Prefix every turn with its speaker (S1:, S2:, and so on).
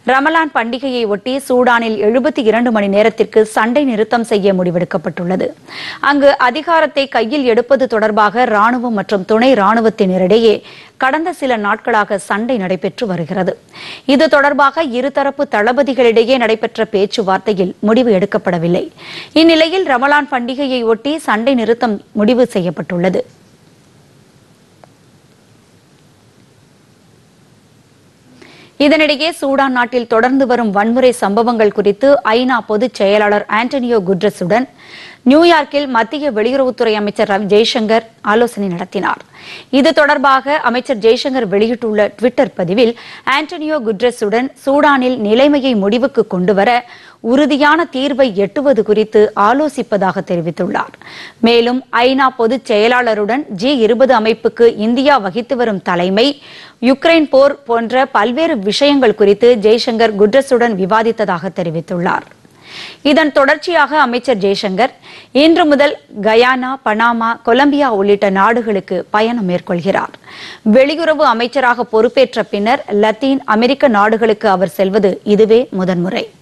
S1: ரமலான் பண்டிகையை ஒட்டி சூடானில் எழுபத்தி இரண்டு மணி நேரத்திற்கு சண்டை நிறுத்தம் செய்ய முடிவெடுக்கப்பட்டுள்ளது அங்கு அதிகாரத்தை கையில் எடுப்பது தொடர்பாக ராணுவம் மற்றும் துணை ராணுவத்தினரிடையே கடந்த சில நாட்களாக சண்டை நடைபெற்று வருகிறது இது தொடர்பாக இருதரப்பு தளபதிகளிடையே நடைபெற்ற பேச்சுவார்த்தையில் முடிவு எடுக்கப்படவில்லை இந்நிலையில் ரமலான் பண்டிகையை ஒட்டி சண்டை நிறுத்தம் முடிவு செய்யப்பட்டுள்ளது இதனிடையே சூடான் நாட்டில் தொடர்ந்து வரும் வன்முறை சம்பவங்கள் குறித்து ஐநா பொதுச் செயலாளர் ஆண்டனியோ குட்ரஸுடன் நியூயார்க்கில் மத்திய வெளியுறவுத்துறை அமைச்சர் ரவி ஜெய்சங்கர் ஆலோசனை நடத்தினார் இது தொடர்பாக அமைச்சர் ஜெய்சங்கர் வெளியிட்டுள்ள டுவிட்டர் பதிவில் ஆண்டனியோ குட்ரஸுடன் சூடானில் நிலைமையை முடிவுக்கு கொண்டுவர உறுதியான தீர்வை எட்டுவது குறித்து ஆலோசிப்பதாக தெரிவித்துள்ளார் மேலும் ஐநா பொதுச் செயலாளருடன் ஜி இருபது அமைப்புக்கு இந்தியா வகித்து வரும் தலைமை யுக்ரைன் போர் போன்ற பல்வேறு விஷயங்கள் குறித்து ஜெய்சங்கர் குட்ரஸுடன் விவாதித்ததாக தெரிவித்துள்ளார் இதன் தொடர்ச்சியாக அமைச்சர் ஜெய்சங்கர் இன்று முதல் கயானா பனாமா கொலம்பியா உள்ளிட்ட நாடுகளுக்கு பயணம் மேற்கொள்கிறார் வெளியுறவு அமைச்சராக பொறுப்பேற்ற பின்னர் லத்தீன் அமெரிக்க நாடுகளுக்கு அவர் செல்வது இதுவே முதன்முறை